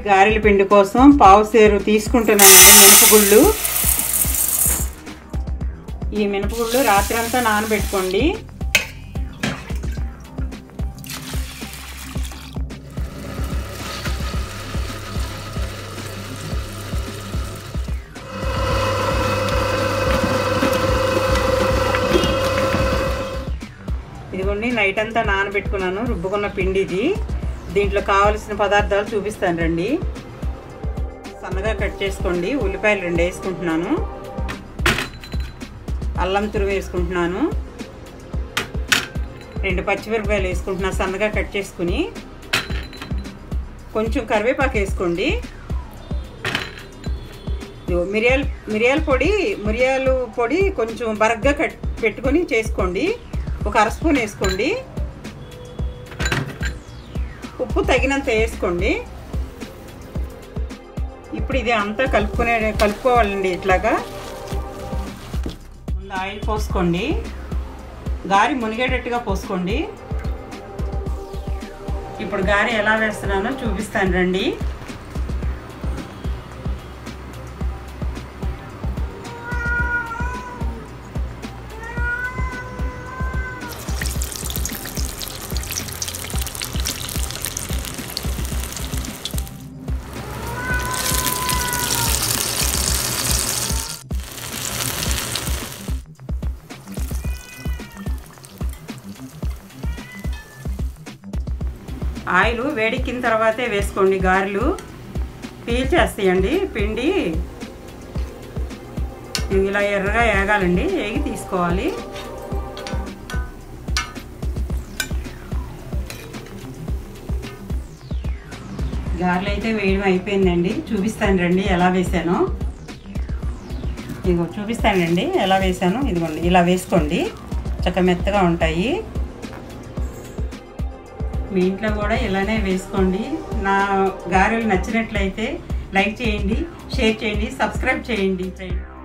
గారెల పిండి కోసం పావు సేరు తీసుకుంటున్నానండి మినపగుళ్ళు ఈ మినపగుళ్ళు రాత్రి అంతా నానబెట్టుకోండి ఇదిగోండి నైట్ అంతా నానబెట్టుకున్నాను రుబ్బుకున్న పిండి ఇది దీంట్లో కావలసిన పదార్థాలు చూపిస్తాను రండి సన్నగా కట్ చేసుకోండి ఉల్లిపాయలు రెండు వేసుకుంటున్నాను అల్లం తురుగు వేసుకుంటున్నాను రెండు పచ్చిమిరపకాయలు వేసుకుంటున్నాను సన్నగా కట్ చేసుకుని కొంచెం కరివేపాకు వేసుకోండి ఇదిగో మిరియాల మిరియాల పొడి మిరియాలు పొడి కొంచెం బరగ్గా కట్ పెట్టుకొని చేసుకోండి ఒక అర స్పూన్ వేసుకోండి ఉప్పు తగినంత వేసుకోండి ఇప్పుడు ఇది అంతా కలుపుకునే కలుపుకోవాలండి ఇట్లాగా ముందు ఆయిల్ పోసుకోండి గారి మునిగేటట్టుగా పోసుకోండి ఇప్పుడు గారి ఎలా వేస్తున్నానో చూపిస్తాను రండి ఆయిల్ వేడెక్కిన తర్వాతే వేసుకోండి గారెలు పీల్చేస్తాయండి పిండి ఇలా ఎర్రగా ఏగాలండి ఏగి తీసుకోవాలి గారెలు అయితే వేయడం అయిపోయిందండి చూపిస్తాను రండి ఎలా వేసానో ఇదిగో చూపిస్తానండి ఎలా వేసానో ఇదిగోండి ఇలా వేసుకోండి చక్క మెత్తగా ఉంటాయి మీ ఇంట్లో కూడా ఇలానే వేసుకోండి నా గారెలు నచ్చినట్లయితే లైక్ చేయండి షేర్ చేయండి సబ్స్క్రైబ్ చేయండి ఫ్రెండ్